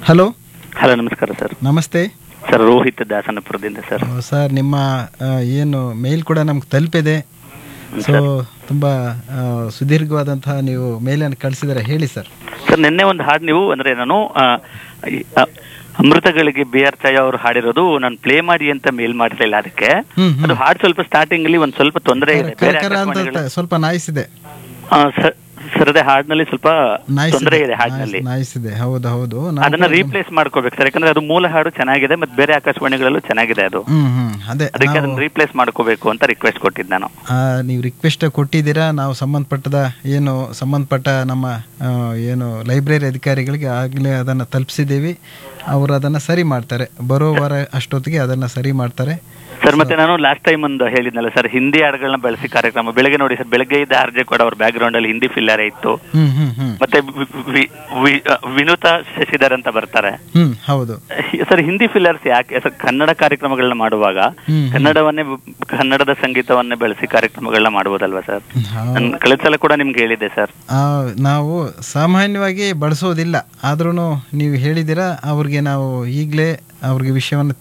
Hello hello ನಮಸ್ಕಾರ sir ನಮಸ್ತೆ sir Rohit ದಾಸನಪುರದಿಂದ ಸರ್ ಆ, ಸರ್ ನಿಮ್ಮ ಆ, ಏನು ಮೇಲ್ ಕೂಡ ನಮ್ಗೆ ತಲುಪಿದೆ ಸೊ ತುಂಬ ಆ, ಸುದೀರ್ಘವಾದಂತಹ ನೀವು ಮೇಲನ್ನು ಕಳಿಸಿದರೆ ಹೇಳಿ ಸರ್ ಸರ್ ನಿನ್ನೆ ಒಂದು ಹಾಡು ನೀವು ಅಂದ್ರೆ ನಾನು ಆ, ಈ, ಆ, ಅಮೃತಗಳಿಗೆ ಬಿ ಆರ್ ಛಾಯಾ ಅವರು ಹಾಡಿರೋದು ನಾನು ಪ್ಲೇ ಮಾಡಿ ಅಂತ ಮೇಲ್ ಮಾಡಿರಲಿಲ್ಲ ಅದಕ್ಕೆ ಹ್ಮ್, ಹ್ಮ್. ಅದು ಹಾಡು ಸ್ವಲ್ಪ ಸ್ಟಾರ್ಟಿಂಗ್ ಅಲ್ಲಿ ಒಂದ್ ಸ್ವಲ್ಪ ತೊಂದರೆ ಇದೆ ಬೇರೆ ಕರ್ಕರ ಅಂತ ಆಕಾಶವಾಣಿಗಳು- ಸ್ವಲ್ಪ ನಾಯ್ಸ್ ಇದೆ ಆ, ಸರ್ ಸರ್ ಅದೇ ಹಾಡಿನಲ್ಲಿ ಸ್ವಲ್ಪ ನಾಯ್ಸ್ ತೊಂದರೆ ಇದೆ ಇದೆ ಹಾಡಿನಲ್ಲಿ ನಾಯ್ಸ್ ಇದೆ ಹೌದು ಹೌದು ನಾವು ಅದನ್ನ ಕೂಡ- ರೀಪ್ಲೇಸ್ ಮಾಡ್ಕೋಬೇಕು ಸರ್ ಯಾಕಂದ್ರೆ ಅದು ಮೂಲ ಹಾಡು ಚೆನ್ನಾಗಿದೆ ಮತ್ತೆ ಬೇರೆ ಆಕಾಶವಾಣಿಗಳಲ್ಲೂ ಚೆನ್ನಾಗಿದೆ ಅದು ಹ್ಮ್ ಹ್ಮ್ ಅದೇ ಅದಕ್ಕೆ ನಾವು ಅದನ್ನ ರೀಪ್ಲೇಸ್ ಮಾಡ್ಕೋಬೇಕು ಅಂತ ರಿಕ್ವೆಸ್ಟ್ ಕೊಟ್ಟಿದ್ದು ನಾನು ಆ, ನೀವು ರಿಕ್ವೆಸ್ಟ್ ಕೊಟ್ಟಿದ್ದೀರಾ ನಾವು ಸಂಬಂಧಪಟ್ಟದ ಏನು ಸಂಬಂಧಪಟ್ಟ ನಮ್ಮ ಆ, ಏನು ಲೈಬ್ರರಿ ಅಧಿಕಾರಿಗಳಿಗೆ ಆಗಲೇ ಅದನ್ನು ತಲುಪಿಸಿದ್ದೀವಿ ಅವರು ಅದನ್ನು ಸರಿ ಮಾಡ್ತಾರೆ ಬರೋ ವಾರ ಅಷ್ಟೊತ್ತಿಗೆ ಅದನ್ನು ಸರಿ ಮಾಡ್ತಾರೆ ಸರ್ ಮತ್ತೆ ನಾನು ಲಾಸ್ಟ್ ಟೈಮ್ ಒಂದು ಹೇಳಿದ್ನಲ್ಲ ಸರ್ ಹಿಂದಿ ಹಾಡುಗಳನ್ನ ಬಳಸಿ ಕಾರ್ಯಕ್ರಮ ಬೆಳಗ್ಗೆ ನೋಡಿ ಸರ್ ಬೆಳಗ್ಗೆ ಇದ್ದ ಆರ್ಜೆ ಕೂಡ ಅವ್ರ ಬ್ಯಾಕ್ ಗ್ರೌಂಡ್ ಅಲ್ಲಿ ಹಿಂದಿ ಫಿಲ್ಲರ್ ಇತ್ತು ಹ್ಮ್ ಹ್ಮ್ ಹ್ಮ್ ಮತ್ತೆ ವಿ- ವಿ- ವಿ- ಅ, ವಿನುತಾ ಶಶಿಧರ್ ಅಂತ ಬರ್ತಾರೆ ಹ್ಮ್ ಹೌದು ಸರ್ ಹಿಂದಿ ಫಿಲ್ಲರ್ಸ್ ಯಾಕೆ ಸರ್ ಕನ್ನಡ ಕಾರ್ಯಕ್ರಮಗಳನ್ನ ಮಾಡುವಾಗ ಹ್ಮ್. ಕನ್ನಡವನ್ನೇ ಕನ್ನಡದ ಸಂಗೀತವನ್ನೇ ಬಳಸಿ ಕಾರ್ಯಕ್ರಮಗಳನ್ನ ಮಾಡ್ಬೋದಲ್ವಾ ಸರ್ ಹಾ. ನಾನು ಕಳೆದ ಸಲ ಕೂಡ ನಿಮ್ಗೆ ಹೇಳಿದ್ದೆ ಸರ್ ಆ, ನಾವು ಸಾಮಾನ್ಯವಾಗಿ ಬಳಸೋದಿಲ್ಲ ಆದ್ರೂ ನೀವು ಹೇಳಿದ್ದೀರಾ ಅವ್ರಿಗೆ ನಾವು ಈಗಲೇ ಅವ್ರಿಗೆ ವಿಷಯವನ್ನು